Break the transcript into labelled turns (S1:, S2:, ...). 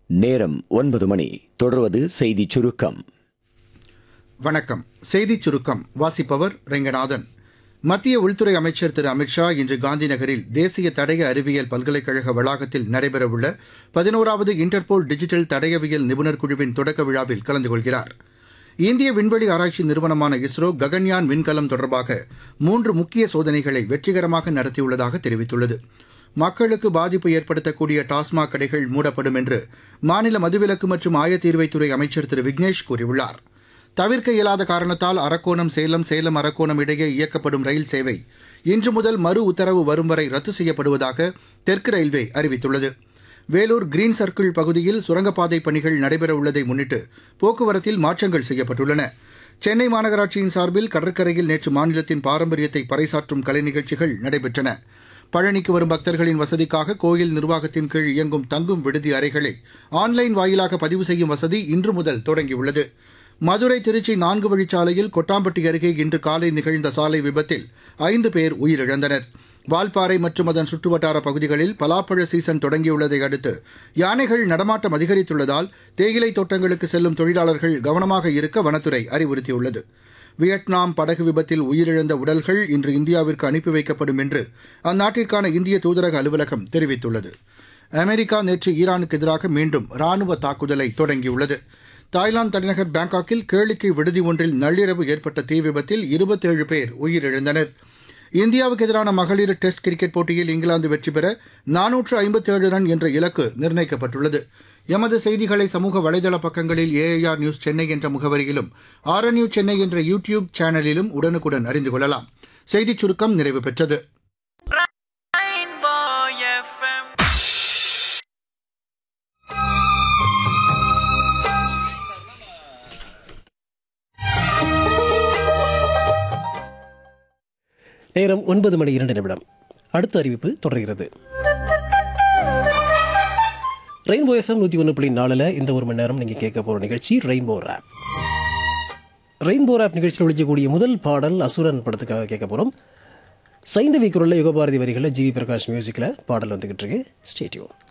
S1: நேரம் ஒன்பது மணி தொடர்வது செய்தி சுருக்கம்
S2: வணக்கம் செய்திச் சுருக்கம் வாசிப்பவர் ரெங்கநாதன் மத்திய உள்துறை அமைச்சர் திரு அமித்ஷா இன்று காந்தி நகரில் தேசிய தடய அறிவியல் பல்கலைக்கழக வளாகத்தில் நடைபெறவுள்ள பதினோராவது இன்டர்போல் டிஜிட்டல் தடயவியல் நிபுணர் குழுவின் தொடக்க விழாவில் கலந்து கொள்கிறார் இந்திய விண்வெளி ஆராய்ச்சி நிறுவனமான இஸ்ரோ ககன்யான் விண்கலம் தொடர்பாக மூன்று முக்கிய சோதனைகளை வெற்றிகரமாக நடத்தியுள்ளதாக தெரிவித்துள்ளது மக்களுக்கு பாதிப்பு ஏற்படுத்தக்கூடிய டாஸ்மாக் கடைகள் மூடப்படும் என்று மாநில மதுவிலக்கு மற்றும் ஆயத்தீர்வைத்துறை அமைச்சர் திரு விக்னேஷ் கூறியுள்ளார் தவிர்க்க இயலாத காரணத்தால் அரக்கோணம் சேலம் சேலம் அரக்கோணம் இடையே இயக்கப்படும் ரயில் சேவை இன்று முதல் மறு உத்தரவு வரும் வரை ரத்து செய்யப்படுவதாக தெற்கு ரயில்வே அறிவித்துள்ளது வேலூர் கிரீன் சர்க்கிள் பகுதியில் சுரங்கப்பாதை பணிகள் நடைபெற உள்ளதை முன்னிட்டு போக்குவரத்தில் மாற்றங்கள் செய்யப்பட்டுள்ளன சென்னை மாநகராட்சியின் சார்பில் கடற்கரையில் நேற்று மாநிலத்தின் பாரம்பரியத்தை பறைசாற்றும் கலை நிகழ்ச்சிகள் நடைபெற்றன பழனிக்கு வரும் பக்தர்களின் வசதிக்காக கோயில் நிர்வாகத்தின் கீழ் இயங்கும் தங்கும் விடுதி அறைகளை ஆன்லைன் வாயிலாக பதிவு செய்யும் வசதி இன்று முதல் தொடங்கியுள்ளது மதுரை திருச்சி நான்கு வழிச்சாலையில் கொட்டாம்பட்டி அருகே இன்று காலை நிகழ்ந்த சாலை விபத்தில் ஐந்து பேர் உயிரிழந்தனர் வால்பாறை மற்றும் அதன் சுற்றுவட்டார பகுதிகளில் பலாப்பழ சீசன் தொடங்கியுள்ளதை அடுத்து யானைகள் நடமாட்டம் அதிகரித்துள்ளதால் தேயிலை தோட்டங்களுக்கு செல்லும் தொழிலாளர்கள் கவனமாக இருக்க வனத்துறை அறிவுறுத்தியுள்ளது வியட்நாம் படகு விபத்தில் உயிரிழந்த உடல்கள் இன்று இந்தியாவிற்கு அனுப்பி வைக்கப்படும் என்று அந்நாட்டிற்கான இந்திய தூதரக அலுவலகம் தெரிவித்துள்ளது அமெரிக்கா நேற்று ஈரானுக்கு எதிராக மீண்டும் ராணுவ தாக்குதலை தொடங்கியுள்ளது தாய்லாந்து தலைநகர் பாங்காக்கில் கேளிக்கை விடுதி ஒன்றில் நள்ளிரவு ஏற்பட்ட தீ விபத்தில் இருபத்தேழு பேர் உயிரிழந்தனர் இந்தியாவுக்கு எதிரான மகளிர் டெஸ்ட் கிரிக்கெட் போட்டியில் இங்கிலாந்து வெற்றி பெற நானூற்று ஐம்பத்தேழு ரன் என்ற இலக்கு நிர்ணயிக்கப்பட்டுள்ளது எமது செய்திகளை சமூக வலைதள பக்கங்களில் ஏஐஆர் நியூஸ் சென்னை என்ற முகவரியிலும் ஆர்என்யூ சென்னை என்ற யூ டியூப் சேனலிலும் உடனுக்குடன் அறிந்து கொள்ளலாம் செய்திச் சுருக்கம் நிறைவு பெற்றது
S3: Rainbow FM.
S4: நேரம் ஒன்பது மணி இரண்டு நிமிடம் அடுத்த அறிவிப்பு தொடர்கிறது ரெயின்போ எஃப்எம் நூற்றி ஒன்று புள்ளி நாலில் இந்த ஒரு மணி நேரம் நீங்கள் கேட்க போகிற நிகழ்ச்சி ரெயின்போ ரேப் ரெயின்போ ரேப் நிகழ்ச்சியில் ஒழிக்கக்கூடிய முதல் பாடல் அசுரன் படத்துக்காக கேட்க போகிறோம் சைந்தவி குரலில் யுகபாரதி வரிகளில் ஜிவி பிரகாஷ் மியூசிக்கில் பாடல் வந்துக்கிட்டு இருக்கு ஸ்டேடியோ